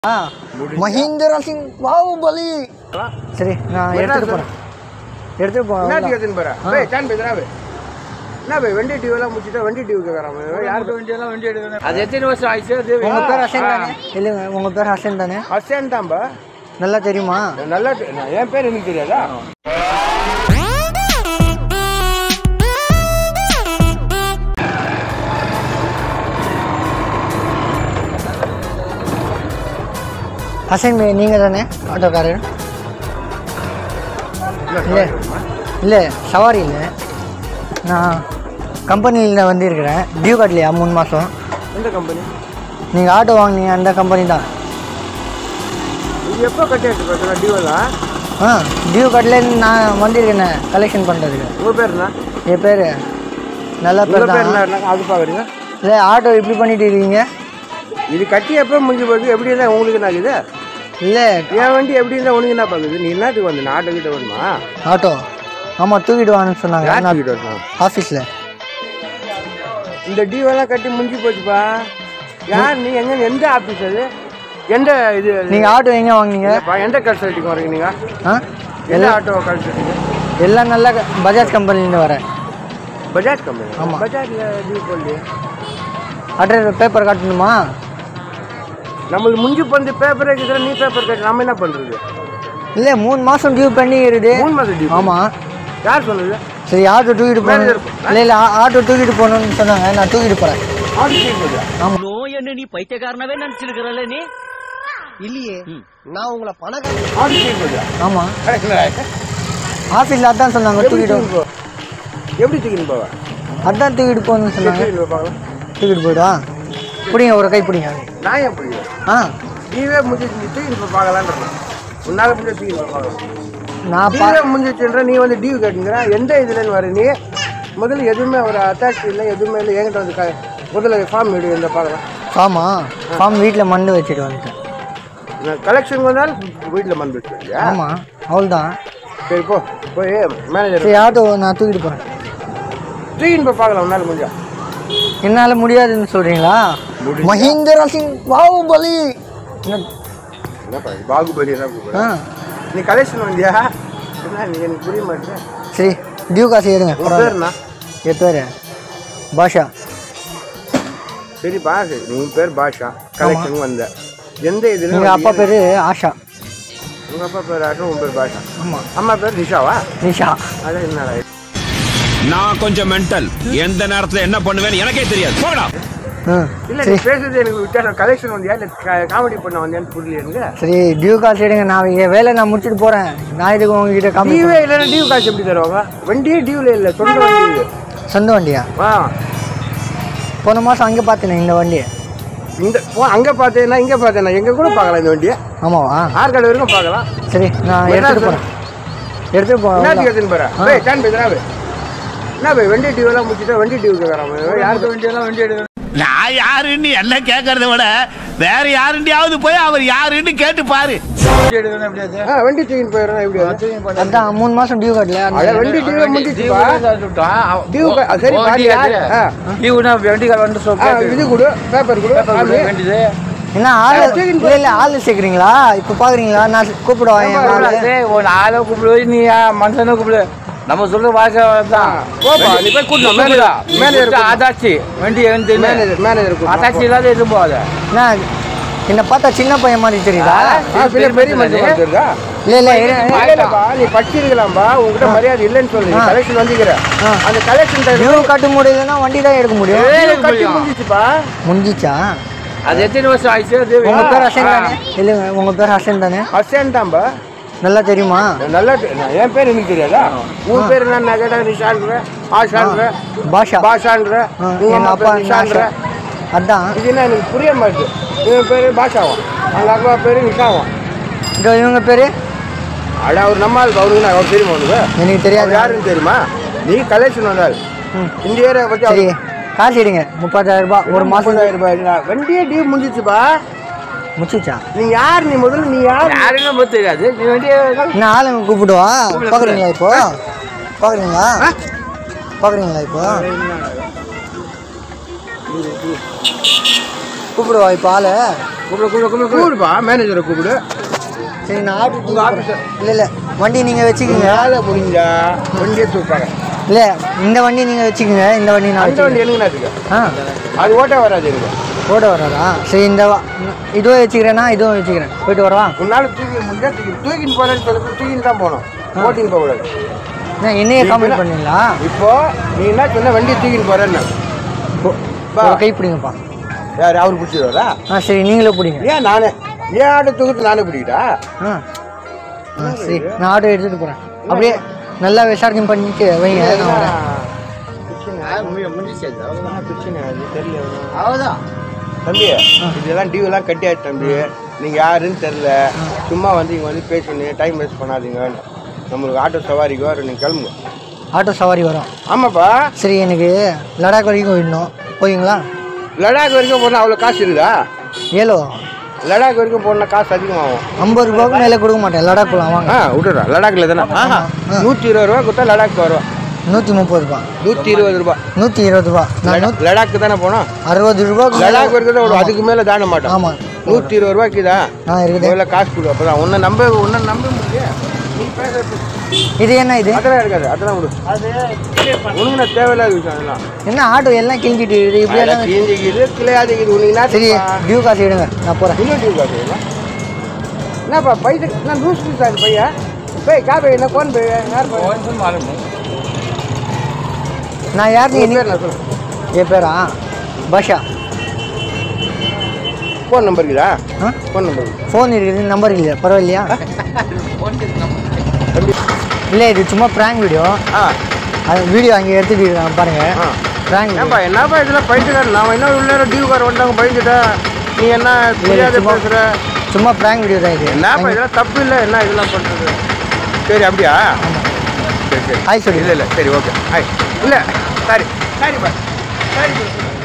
ஆ மஹிந்திரா சிங் பாகுபலி சரி நான் எடுத்துட்டு போறேன் எடுத்துட்டு என்ன போறேன் டிவி போற போய் சான் பேசுறா போய் என்ன போய் வண்டி டிவி எல்லாம் முடிச்சுட்டா வண்டி டிவி கேட்கறான் யாருக்கு வண்டி எல்லாம் வண்டி எடுக்கணும் அது எத்தனை வருஷம் ஆயிடுச்சு அது உங்க பேர் ஹசன் தானே இல்லைங்க உங்க பேர் ஹசன் தானே ஹசன் தான்பா நல்லா தெரியுமா நல்லா தெ- நான் என் பேர் எனக்கு தெரியாதா ஹசன் பை நீங்க தானே ஆட்டோக்காரர் இல்லை இல்லை சவாரி இல்லை நான் கம்பெனியில் வந்திருக்கிறேன் டியூ கட்டலையா மூணு மாதம் எந்த கம்பெனி நீங்கள் ஆட்டோ வாங்கினீங்க அந்த கம்பெனி தான் இது எப்போ கட்டிட்டு பார்த்தா டியூ எல்லாம் ஆ டியூ கட்டலன்னு நான் வந்திருக்கேனே கலெக்ஷன் பண்ணுறதுக்கு உங்க பேர் என்ன என் பேர் நல்ல உங்க பேர் பேர் தான் என்ன அது பாக்குறீங்க இல்லை ஆட்டோ இப்படி பண்ணிட்டு இருக்கீங்க இது கட்டி எப்போ முடிஞ்சு போகுது எப்படி இருந்தா உங்களுக்கு என்ன ஆகுது இல்லை என் வண்டி எப்படி இருந்தா உனக்கு என்ன பாக்குது நீ என்னத்துக்கு வந்து நான் ஆட்டோ கிட்ட வருமா ஆட்டோ ஆமாம் தூக்கிட்டு வான்னு சொன்னாங்க யார் நான் தூக்கிட்டு வரணும் ஆஃபீஸில் இந்த டியூ எல்லாம் கட்டி முடிஞ்சு போச்சுப்பா யார் நீ எங்க எந்த ஆபீஸ் அது எந்த இது நீங்கள் ஆட்டோ எங்கே வாங்குனீங்க இல்லப்பா, எந்த கன்சல்ட்டிங் வரீங்க நீங்க ஆ எந்த ஆட்டோ கன்சல்ட்டிங் எல்லாம் நல்ல க- பஜாஜ் கம்பெனிலேருந்து வரேன் பஜாஜ் கம்பெனி ஆமா. பஜாஜ்ல டியூ போடலையே அட்ரஸ் பேப்பர் காட்டணுமா நம்மளுக்கு முடிஞ்சு வந்து பேப்பர் இருக்கிற நீ பேப்பர் கட்டி நம்ம என்ன பண்றது இல்லை மூணு மாதம் டியூ பண்ணி இருக்குது மூணு மாதம் டியூ ஆமாம் யார் சொன்னது சரி ஆட்டோ தூக்கிட்டு Manager. போகணும் இல்லை இல்லை ஆட்டோ தூக்கிட்டு போகணும்னு சொன்னாங்க நான் தூக்கிட்டு போகிறேன் ஆட்டோ டியூ போடுறியா? நோயன்னு நீ பைத்தியக்காரனவே நினைச்சிருக்கிறல்ல நீ இல்லையே நான் உங்களை பணம் ஆட்டோ டியூ போடுறியா? ஆமாம் கரெக்டா? ஆஃபீஸில் அதான் சொன்னாங்க எப்படி தூக்கிட்டு தூக்கின்னு போ? எப்படி தூக்கின்னு போவ அதான் தூக்கிட்டு போகணும்னு சொன்னாங்க தூக்கின்னு போ பார்க்கலாம். தூக்கிட்டு போயிடுவா பிடிங்க ஒரு கை பிடிங்க நான் ஏன் பிடிக்கிறேன் ஆ நீவே முடிஞ்சு நீ தூக்கின்னு போய் பார்க்கலான்றேன் உன்னால முடிஞ்ச தூக்கின்னு போய் பார்க்கலாம் நான் பா டியூவே முடிஞ்சிச்சுன்ற நீ வந்து டியூ கேட்டுங்கிற எந்த இதுலன்னு வர நீ முதல்ல எதுவுமே ஒரு அட்டாச் இல்லை எதுவுமே இல்லை என்கிட்ட வந்து க- முதல்ல ஃபார்ம் எடு இந்த பார்க்கலாம் ஃபார்மா ஃபார்ம் வீட்டில் மண்டு வச்சுட்டு வந்துட்டேன் நான் கலெக்ஷன் வந்தால் வீட்டில் மந்து வச்சுருக்கியா ஆமாம் அவ்வளோதான் சரி போ போய் மேனேஜர் சரி ஆட்டோ நான் தூக்கிட்டு போகிறேன் தூக்கின்னு போய் பார்க்கலாம் உன்னால முடிஞ்சா என்னால் முடியாதுன்னு சொல்கிறீங்களா மஹிந்திரா சிங் பாகுபலி என்ன- என்னப்பா இது பாகுபலி என்ன கூப்பிடுற? ஆ நீ கலெக்ஷன் வந்தியா என்ன நீ எனக்கு புரிய மாட்டேன் சரி டியூ காசு எடுங்க உன் பேர் என்ன என் பேர் பாஷா சரி பாஷா உன் பேர் பாஷா கலெக்ஷன் வந்த எந்த இதுல எங்கள் அப்பா பேர் ஆஷா உங்க அப்பா பேர் ஆஷா உன் பேர் பாஷா ஆமாம் அம்மா பேர் நிஷாவா நிஷா அதான் என்னடா இது? நான் கொஞ்சம் மென்டல் எந்த நேரத்துல என்ன பண்ணுவேன்னு எனக்கே தெரியாது போடா ம் இல்ல நீ பேசுறது எனக்கு வித்தியாசம் கலெக்ஷன் வந்தியா இல்ல காமெடி பண்ண வந்தியான்னு புரியல எனக்கு சரி டியூ காசு எடுங்க நான் என் வேலை நான் முடிச்சுட்டு போகிறேன் நான் இதுக்கு உங்ககிட்ட காமி டியூவே இல்லைன்னா டியூ காசு எப்படி தருவாங்க வண்டியே டியூல இல்ல சொந்த வண்டி இது சொந்த வண்டியா ஆ போன மாதம் அங்கே பார்த்தேனே இந்த வண்டியை இந்த போ அங்க பார்த்தேன்னா இங்க பார்த்தேன்னா எங்க கூட பார்க்கலாம் இந்த வண்டியை ஆமாவா ஆற்காடு வரைக்கும் பார்க்கலாம் சரி நான் மெட்ராஸ் எடுத்துகிட்டு போகிறேன் எடுத்துகிட்டு என்ன போகிறேன் டியூ எடுத்துன்னு போறேன் போய் டான் பேசுறா போய் என்ன போய் வண்டி டியூ எல்லாம் முடிச்சுட்டா வண்டி டியூ கேட்கறான் யாருக்கு வண்டி எல்லாம் வண்டி எடுக்கணும் நான் யாருன்னு எல்லாம் கேட்கறத விட வேற யாருண்டியாவது போய் அவர் யாருன்னு கேட்டு பாரு ஆ வண்டி தூக்கின்னு போயிடுறேன் எப்படி அது? அதான் மூணு மாதம் டியூ கட்டல அட வண்டி டியூ முடிஞ்சிச்சுப்பா டியூ க- சரி பாரு யாரு ஆ. ஆ, இது கொடு பேப்பர் கொடு காமி. என்ன ஆள் இல்லை இல்லை ஆள் சேர்க்குறீங்களா இப்போ பார்க்குறீங்களா நான் கூப்பிடுவா என் ஆளு மனுஷனை கூப்பிடு நம்ம சொல்ற வாய்க்க தான் போப்பா நீ போய் கூட்டணும் மேனேஜர் மேனேஜர் ஆதாச்சி வண்டி வந்து மேனேஜர் மேனேஜர் கூட்டணும். ஆதாச்சி இல்லாத எதுவும் போகாத என்ன என்னை பார்த்தா சின்ன பையன் மாதிரி தெரியுதா ஆ, பின்ன பெரிய மனுஷன் மாதிரி இருக்கா? இல்லை இல்லை இரு, இரு. இல்லைல்லப்பா, நீ படிச்சிருக்கலாம்பா உங்ககிட்ட மரியாதை இல்லைன்னு சொல்லு ஆ. கலெக்ஷன் வந்துக்கிற ஆ. அந்த கலெக்ஷன் டியூ கட்ட முடியலன்னா வண்டி தான் எடுக்க முடியும் கட்டி முடிஞ்சிச்சுப்பா முடிஞ்சிச்சா அது எத்தனை வருஷம் ஆயிடுச்சு அது உங்க பேர் ஹசன் தானே இல்லைங்க உங்க பேர் ஹசன் தானே ஹசன் தான்பா நல்லா தெரியுமா நல்லா தெ- நான் என் பேர் எனக்கு தெரியாதா உன் பேர் என்ன நான் கேட்டா நிஷான்ற ஆஷான்ற பாஷா பாஷான்ற ஆ, உங்க எங்க அம்மா அப்பா பேர் நிஷான்ற நாஷா. அதான் இது என்ன எனக்கு புரிய மாட்டேது இவன் பேரு பாஷாவான் அவங்க அப்பா பேரு நிஷாவான் இதோ இவங்க பேரு அட அவர் நம்ம ஆள் அவருக்கு நான் அவர் தெரியுமா உனக்கு எனக்கு அவர் தெரியாது யாருன்னு தெரியுமா நீ கலெக்ஷன் வந்தால் ம். இந்த ஏரியா பத்தி சரி காசு எடுங்க முப்பத்தாயிரம் ரூபாய் ஒரு மாசம் முப்பதாயிரம் ரூபாய் நான் வண்டியே டியூ முடிஞ்சிச்சுப்பா முடிச்சிச்சா நீ யார் நீ முதல்ல நீ யார் யாருன்னு நமக்கு தெரியாது நீ வண்டி என்ன ஆளுங்க கூப்பிடுவா பார்க்குறீங்களா இப்போ பார்க்குறீங்களா பார்க்குறீங்களா இப்போ கூப்பிடுவா இப்போ ஆளை கூப்பிடு கூப்பிடு கூப்பிடு கூப்பிடுப்பா மேனேஜரை கூப்பிடு சரி நான் ஆர்டர் உங்க officer. இல்லை இல்லை வண்டி நீங்கள் வச்சுக்கோங்க வேலை முடிஞ்சா வண்டியை தூப்பாங்க இல்லை இந்த வண்டி நீங்கள் வச்சுக்கோங்க இந்த வண்டி நான் அந்த வண்டி வச்சுக்கிறேன் எனக்கு ஆ அது ஓட்ட வராது எனக்கு ஓட வராதா சரி இந்த வா இதுவும் வச்சுக்கிறேன்னா இதுவும் வச்சுக்கிறேன் போயிட்டு வரவா உன்னால தூக்கி முடிஞ்சா தூக்கி தூக்கின்னு போறேன்னு சொல்லி தூக்கின்னு தான் போகணும் ஓட்டின்னு போகக்கூடாது என்ன என்னையே கமெண்ட் பண்ணீங்களா இப்போ நீ என்ன சொன்ன வண்டியை தூக்கின்னு போறேன்னு பா. ஒரு கை பிடிங்கப்பா யார் அவர் பிடிச்சிடுவாரா ஆ சரி நீங்களே பிடிங்க ஏன் நானே ஏன் ஆட்டோ தூக்கிட்டு நானே பிடிக்கிட்டா ஆ ஆ சரி நான் ஆட்டோ எடுத்துகிட்டு போகிறேன் அப்படியே நல்லா விசாரணை பண்ணிட்டு வைங்க நான் வரேன் அவ்வளோதான் தம்பி இதெல்லாம் டியூ எல்லாம் கட்டியாச்சு தம்பி நீங்க யாருன்னு தெரியல சும்மா வந்து இங்க வந்து பேசுங்க டைம் வேஸ்ட் பண்ணாதீங்க நம்மளுக்கு ஆட்டோ சவாரிக்கு வர நீங்க கிளம்புங்க ஆட்டோ சவாரி வரும் ஆமாப்பா சரி எனக்கு லடாக் வரைக்கும் போயிடணும் போவீங்களா லடாக் வரைக்கும் போனால் அவ்வளோ காசு இருக்குதா ஏலோ லடாக் வரைக்கும் போனா காசு அதிகமாகும் ஐம்பது ரூபாய்க்கு மேலே கொடுக்க மாட்டேன் லடாக் போகலாம் வாங்க ஆ விட்டுறா லடாக்ல தானே ஆஹா நூற்றி இருபது ரூபா கொடுத்தா லடாக் வருவா நூற்றி முப்பது ரூபா நூற்றி இருபது ரூபா நூற்றி இருபது ரூபா நான் நூ- லடாக்கு தானே போனோம் அறுபது ரூபாய்க்கு மேல- லடாக் வரைக்கும் தான் விடும் அதுக்கு மேலே தாண்ட மாட்டோம் ஆமாம் நூற்றி இருபது ரூபாய்க்குதா ஆ இருக்குது முதல்ல காசு கொடு அப்பதான் உன்னை நம்ப உன்னை நம்ப முடியும் நீ பேசுறது இது என்ன இது அதெல்லாம் இருக்காது அதெல்லாம் விடு உனக்கு நான் தேவையில்லாத விஷயம் அதெல்லாம் என்ன ஆட்டோ எல்லாம் கிழிஞ்சிட்டு இருக்குது இப்படி எல்லாம் கீஞ்சிக்குது கிளையாதிக்குது உனக்கு என்ன சரி டியூ காசு எடுங்க நான் போகிறேன் இன்னும் டியூ காசு வேணுமா? என்னப்பா பைசா நான் லூஸ் பீஸ் ஆகுது பையன் போய் காப்பி என்ன கோன் போய் யார் போய் நான் யார் நீ உன் பேர் நான் சொல்லு என் பேரா பாஷா ஃபோன் நம்பர் இருக்குதா ஆ ஃபோன் நம்பர் ஃபோன் இருக்குது நம்பர் இல்லையா பரவாயில்லையா தம்பி இல்லை இது சும்மா ப்ராங்க் வீடியோ ஆ அது வீடியோ அங்கே எடுத்துட்டு இருக்காங்க பாருங்க ஆ. ப்ராங்க் ஏன்பா என்னப்பா இதெல்லாம் பைத்துக்காரன் நான் என்ன உள்ள நேரம் டியூ கார் வந்தாங்க பயந்துட்டா நீ என்ன தெரியாத சும்மா- பேசுற சும்மா ப்ராங்க் வீடியோ தான் இது என்னப்பா இதெல்லாம் தப்பு இல்லை என்ன இதெல்லாம் பண்ணுறது சரி அப்படியா சரி சரி ஹாய் சொல்லி இல்லை இல்லை சரி ஓகே ஹாய் இல்லை சாரி சாரி பா சாரி